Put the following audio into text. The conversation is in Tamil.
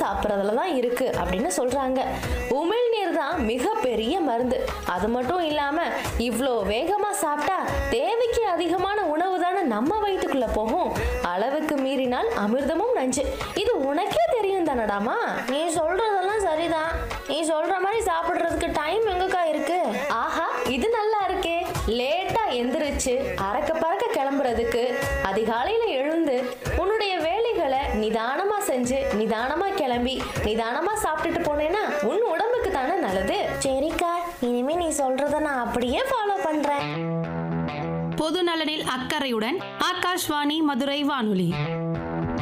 சாப்பிட்றதுல தான் இருக்கு அப்படின்னு சொல்றாங்க உமிழ்நீர் தான் மிகப்பெரிய மருந்து அது மட்டும் இல்லாம இவ்வளோ வேகமா சாப்பிட்டா தேவைக்கு அதிகமான உணவு தானே நம்ம வயிற்றுக்குள்ள போகும் அளவுக்கு மீறினால் அமிர்தமும் நஞ்சு இது உனக்கே தெரியும் தானடாமா நீ சொல்றதெல்லாம் சரிதான் நீ சொல்ற மாதிரி சாப்பிடுறதுக்கு டைம் எங்கக்கா இருக்கு ஆஹா இது நல்லா இருக்கே லேட்டா எந்திரிச்சு அறக்க பறக்க கிளம்புறதுக்கு அதிகாலையில எழுந்து உன்னுடைய வேலைகளை நிதானமா செஞ்சு நிதானமா கிளம்பி நிதானமா சாப்பிட்டுட்டு போனேன்னா உன் உடம்புக்கு தானே நல்லது சரிக்கா இனிமே நீ சொல்றத நான் அப்படியே ஃபாலோ பண்றேன் பொது நலனில் அக்கறையுடன் ஆகாஷ்வாணி மதுரை வானொலி